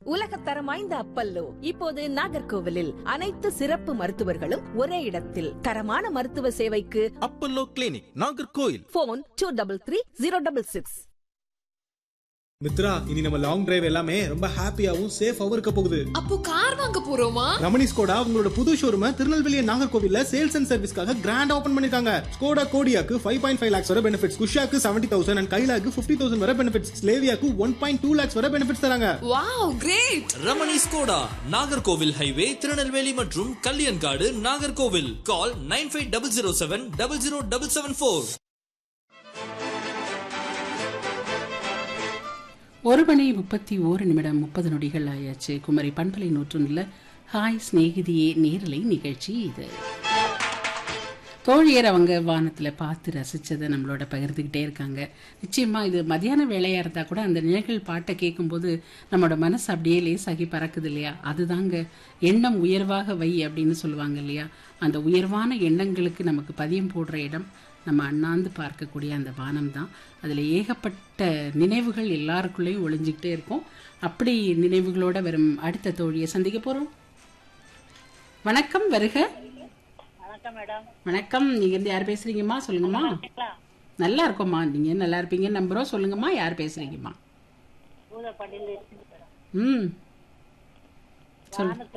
உலகத்தரம் வாய்ந்த அப்பல்லோ இப்போது நாகர்கோவிலில் அனைத்து சிறப்பு மருத்துவர்களும் ஒரே இடத்தில் தரமான மருத்துவ சேவைக்கு Apollo clinic Nagercoil phone two double three zero double six Mitra இனி நம்ம லாங் டிரைவ் எல்லாமே ரொம்ப ஹாப்பியாவும் சேஃபாவும் இருக்க போகுது அப்போ கார் வாங்க போறோமா ரமணி ஸ்கோடா உங்களோட புது ஷோரூம திருநெல்வேலி and நாகர்கோவில்ல சேல்ஸ் அண்ட் சர்வீஸ்க்காக கிராண்ட் ஓபன் பண்ணிருக்காங்க ஸ்கோடா கோடியாக்கு ஃபைவ் பாயிண்ட் ஃபைவ் லேக்ஸ் வர பெனிஃபிட்ஸ் குஷாக்கு செவன்டி தௌசண்ட் அண்ட் கைலாக்கு ஃபிஃப்டி தௌசண்ட் வர பெனிஃபிட்ஸ் ஸ்லேவியாக்கு ஒன் பாயிண்ட் டூ லேக்ஸ் வர பெனிஃபிட்ஸ் தராங்க wow great Ramani Skoda Nagercoil highway Tirunelveli மற்றும் Kalyankadu Nagercoil call nine five double zero seven double zero double seven four ஒரு மணி முப்பத்தி ஓரு நிமிடம் முப்பது நொடிகள் ஆயாச்சு குமரி பண்பலை நூற்றுல ஹாய் சிநேகிதியே நேரலை நிகழ்ச்சி இது தோழியர் அவங்க வானத்தில் பார்த்து ரசித்ததை நம்மளோட பகிர்ந்துக்கிட்டே இருக்காங்க நிச்சயமாக இது மதியான வேலையாக இருந்தால் கூட அந்த நிழல்கள் பாட்டை கேட்கும்போது நம்மளோட மனசு அப்படியே லேசாகி பறக்குது இல்லையா அதுதாங்க எண்ணம் உயர்வாக வை அப்படின்னு சொல்லுவாங்க இல்லையா அந்த உயர்வான எண்ணங்களுக்கு நமக்கு பதியம் போடுற இடம் நம்ம அண்ணாந்து பார்க்கக்கூடிய அந்த வானம் தான் அதில் ஏகப்பட்ட நினைவுகள் எல்லாருக்குள்ளேயும் ஒளிஞ்சிக்கிட்டே இருக்கும் அப்படி நினைவுகளோட வரும் அடுத்த தோழியை சந்திக்க போகிறோம் வணக்கம் வருக வணக்கம் மேடம் வணக்கம் நீங்க இருந்து யார் பேசுறீங்கம்மா சொல்லுங்கம்மா நல்லா இருக்கோம்மா நீங்க நல்லா இருப்பீங்க நம்புறோம் சொல்லுங்கம்மா யார் பேசுறீங்கம்மா பூதப்பட்டியில் ம் சொல்லு